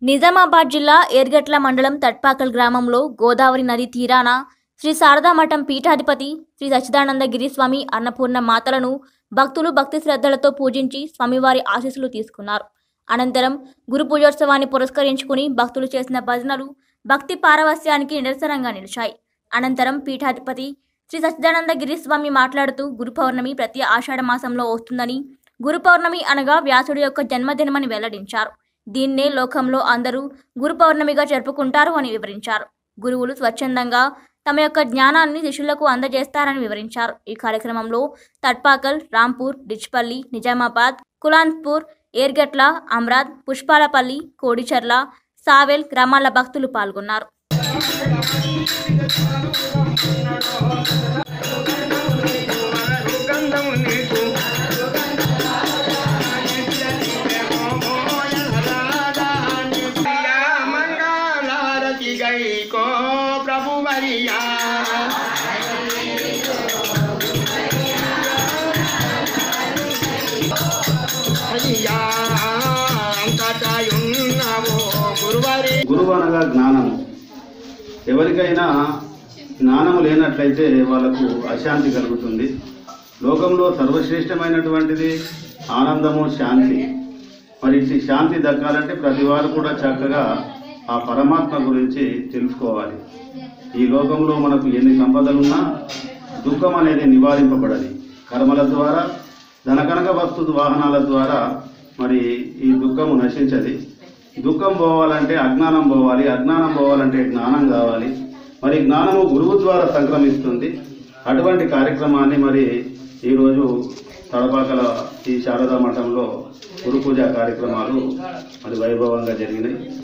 నిజామాబాద్ జిల్లా ఏర్గట్ల మండలం తట్పాకల్ గ్రామంలో గోదావరి నది తీరాన శ్రీ శారదా మఠం పీఠాధిపతి శ్రీ సచ్చిదానందగిరి స్వామి అన్నపూర్ణ మాతలను భక్తులు భక్తి శ్రద్ధలతో పూజించి స్వామివారి ఆశీస్సులు తీసుకున్నారు అనంతరం గురు పూజోత్సవాన్ని పురస్కరించుకుని భక్తులు చేసిన భజనలు భక్తి పారవస్యానికి నిదర్శనంగా నిలిచాయి అనంతరం పీఠాధిపతి శ్రీ సచ్చిదానందగిరి స్వామి మాట్లాడుతూ గురు పౌర్ణమి ప్రతి ఆషాఢ మాసంలో వస్తుందని గురు పౌర్ణమి అనగా వ్యాసుడి యొక్క జన్మదినమని వెల్లడించారు దీన్నే లోకంలో అందరూ గురు పౌర్ణమిగా జరుపుకుంటారు అని వివరించారు గురువులు స్వచ్ఛందంగా తమ యొక్క జ్ఞానాన్ని శిష్యులకు అందజేస్తారని వివరించారు ఈ కార్యక్రమంలో తట్పాకల్ రాంపూర్ డిచ్పల్లి నిజామాబాద్ కులాన్పూర్ ఏర్గట్ల అమ్రాద్ పుష్పాలపల్లి కోడిచర్ల సావెల్ గ్రామాల భక్తులు పాల్గొన్నారు గంధము నీకు మంగళారతి గైకో ప్రభు వరియా హరియా అంతటయున్నవో గురువరి గురువు అనగా జ్ఞానము ఎవరికైనా జ్ఞానము లేనట్లయితే వాళ్ళకు అశాంతి కలుగుతుంది లోకంలో సర్వశ్రేష్టమైనటువంటిది ఆనందము శాంతి మరి ఇట్టి శాంతి దక్కాలంటే ప్రతి వారు కూడా చక్కగా ఆ పరమాత్మ గురించి తెలుసుకోవాలి ఈ లోకంలో మనకు ఎన్ని సంపదలున్నా దుఃఖం అనేది నివారింపబడది కర్మల ద్వారా ధనకనక వస్తు వాహనాల ద్వారా మరి ఈ దుఃఖము నశించది దుఃఖం పోవాలంటే అజ్ఞానం పోవాలి అజ్ఞానం పోవాలంటే జ్ఞానం కావాలి మరి జ్ఞానము గురువు ద్వారా సంక్రమిస్తుంది అటువంటి కార్యక్రమాన్ని మరి ఈరోజు తడపాకల ఈ శారదా మఠంలో గురు పూజ కార్యక్రమాలు మరి వైభవంగా జరిగినాయి